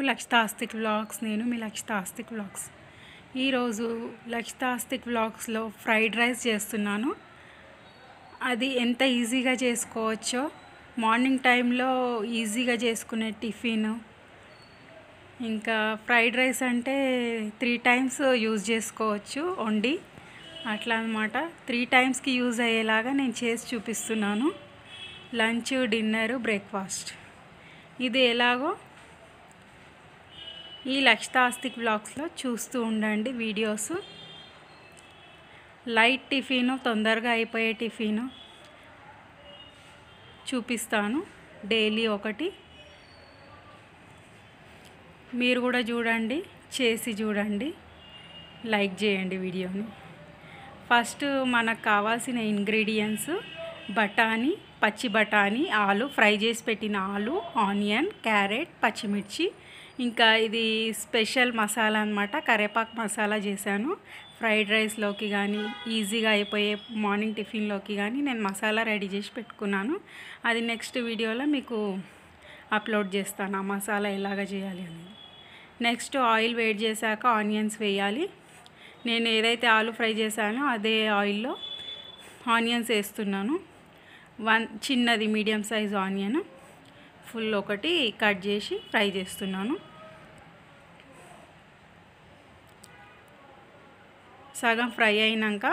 లక్షిత ఆస్తిక్ vlogs నేను మీ లక్షిత ఆస్తిక్ vlogs ఈరోజు లక్షిత ఆస్తిక్ వ్లాగ్స్లో fried rice చేస్తున్నాను అది ఎంత ఈజీగా చేసుకోవచ్చో మార్నింగ్ టైంలో ఈజీగా చేసుకునే టిఫిన్ ఇంకా ఫ్రైడ్ రైస్ అంటే త్రీ టైమ్స్ యూజ్ చేసుకోవచ్చు వండి అట్లా అనమాట త్రీ టైమ్స్కి యూజ్ అయ్యేలాగా నేను చేసి చూపిస్తున్నాను లంచ్ డిన్నర్ బ్రేక్ఫాస్ట్ ఇది ఎలాగో ఈ లక్షితాస్తిక్ బ్లాగ్స్లో చూస్తూ ఉండండి వీడియోస్ లైట్ టిఫిన్ తొందరగా అయిపోయే టిఫిన్ చూపిస్తాను డైలీ ఒకటి మీరు కూడా చూడండి చేసి చూడండి లైక్ చేయండి వీడియోని ఫస్ట్ మనకు కావాల్సిన ఇంగ్రీడియంట్స్ బఠానీ పచ్చి బఠానీ ఆలు ఫ్రై చేసి పెట్టిన ఆలు ఆనియన్ క్యారెట్ పచ్చిమిర్చి ఇంకా ఇది స్పెషల్ మసాలా అనమాట కరేపాకు మసాలా చేశాను ఫ్రైడ్ రైస్లోకి కానీ ఈజీగా అయిపోయే మార్నింగ్ టిఫిన్లోకి కానీ నేను మసాలా రెడీ చేసి పెట్టుకున్నాను అది నెక్స్ట్ వీడియోలో మీకు అప్లోడ్ చేస్తాను ఆ మసాలా ఎలాగ చేయాలి అనేది నెక్స్ట్ ఆయిల్ వేడి చేశాక ఆనియన్స్ వేయాలి నేను ఏదైతే ఆలు ఫ్రై చేశానో అదే ఆయిల్లో ఆనియన్స్ వేస్తున్నాను వన్ చిన్నది మీడియం సైజ్ ఆనియన్ ఫుల్ ఒకటి కట్ చేసి ఫ్రై చేస్తున్నాను సగం ఫ్రై అయినాక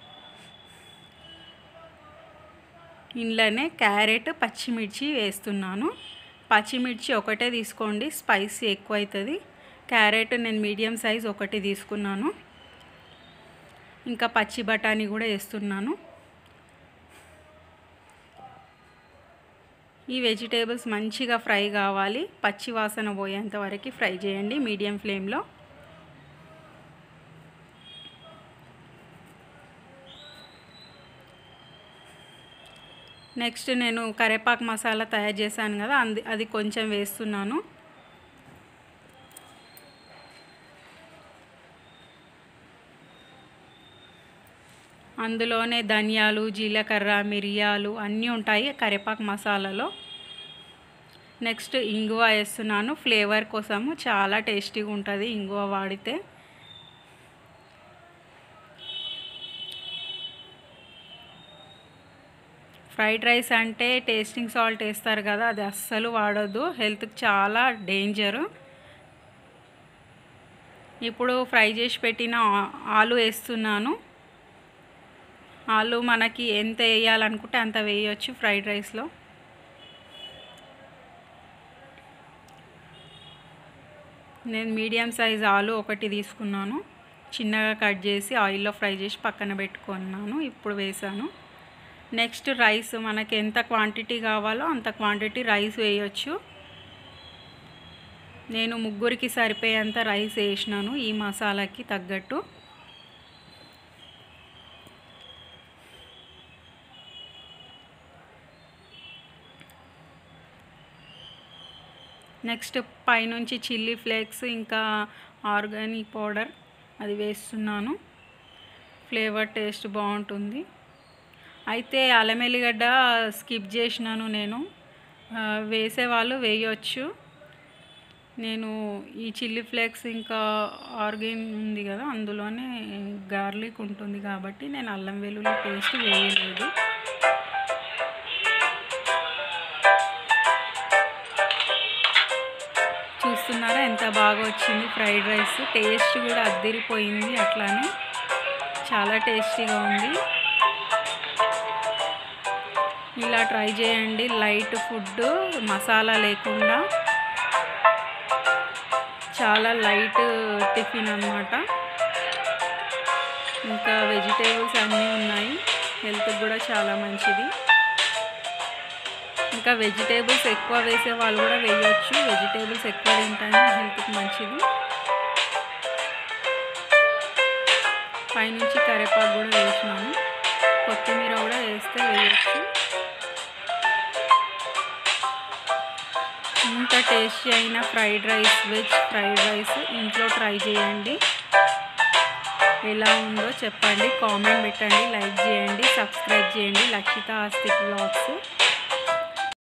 ఇంట్లోనే క్యారెట్ పచ్చిమిర్చి వేస్తున్నాను పచ్చిమిర్చి ఒకటే తీసుకోండి స్పైసీ ఎక్కువ అవుతుంది క్యారెట్ నేను మీడియం సైజ్ ఒకటి తీసుకున్నాను ఇంకా పచ్చి బఠానీ కూడా వేస్తున్నాను ఈ వెజిటేబుల్స్ మంచిగా ఫ్రై కావాలి పచ్చి వాసన పోయేంత వరకు ఫ్రై చేయండి మీడియం ఫ్లేమ్లో నెక్స్ట్ నేను కరేపాకు మసాలా తయారు చేశాను కదా అంది అది కొంచెం వేస్తున్నాను అందులోనే ధనియాలు జీలకర్ర మిరియాలు అన్నీ ఉంటాయి కరేపాకు మసాలాలో నెక్స్ట్ ఇంగువ వేస్తున్నాను ఫ్లేవర్ కోసము చాలా టేస్టీగా ఉంటుంది ఇంగువ వాడితే ఫ్రైడ్ రైస్ అంటే టేస్టింగ్ సాల్ట్ వేస్తారు కదా అది అస్సలు వాడొద్దు హెల్త్కి చాలా డేంజరు ఇప్పుడు ఫ్రై చేసి పెట్టిన ఆలు వేస్తున్నాను ఆలు మనకి ఎంత వేయాలనుకుంటే అంత వేయవచ్చు ఫ్రైడ్ రైస్లో నేను మీడియం సైజ్ ఆలు ఒకటి తీసుకున్నాను చిన్నగా కట్ చేసి ఆయిల్లో ఫ్రై చేసి పక్కన పెట్టుకున్నాను ఇప్పుడు వేసాను నెక్స్ట్ రైస్ మనకి ఎంత క్వాంటిటీ కావాలో అంత క్వాంటిటీ రైస్ వేయచ్చు నేను ముగ్గురికి సరిపోయేంత రైస్ వేసినాను ఈ మసాలాకి తగ్గట్టు నెక్స్ట్ పైనుంచి చిల్లీ ఫ్లేక్స్ ఇంకా ఆర్గానిక్ పౌడర్ అది వేస్తున్నాను ఫ్లేవర్ టేస్ట్ బాగుంటుంది అయితే అల్లం ఎల్లిగడ్డ స్కిప్ చేసినాను నేను వేసేవాళ్ళు వేయవచ్చు నేను ఈ చిల్లీ ఫ్లేక్స్ ఇంకా ఆర్గాన్ ఉంది కదా అందులోనే గార్లిక్ ఉంటుంది కాబట్టి నేను అల్లం వెల్లుల్లి పేస్ట్ వేయలేదు చూస్తున్నారా ఎంత బాగా వచ్చింది ఫ్రైడ్ రైస్ టేస్ట్ కూడా అద్దిరిపోయింది అట్లానే చాలా టేస్టీగా ఉంది ఇలా ట్రై చేయండి లైట్ ఫుడ్ మసాలా లేకుండా చాలా లైట్ టిఫిన్ అనమాట ఇంకా వెజిటేబుల్స్ అన్నీ ఉన్నాయి హెల్త్కి కూడా చాలా మంచిది ఇంకా వెజిటేబుల్స్ ఎక్కువ వేసే వాళ్ళు కూడా వేయవచ్చు వెజిటేబుల్స్ ఎక్కువ తింటేనే హెల్త్కి మంచిది పైనుంచి కరివేపాకు కూడా వేసినాను కొత్తిమీర కూడా వేస్తే వేయచ్చు ఇంత టేస్టీ అయిన fried rice veg fried rice ఇంట్లో ట్రై చేయండి ఎలా ఉందో చెప్పండి కామెంట్ పెట్టండి లైక్ చేయండి సబ్స్క్రైబ్ చేయండి లక్షిత ఆస్తిక్ బ్లాగ్స్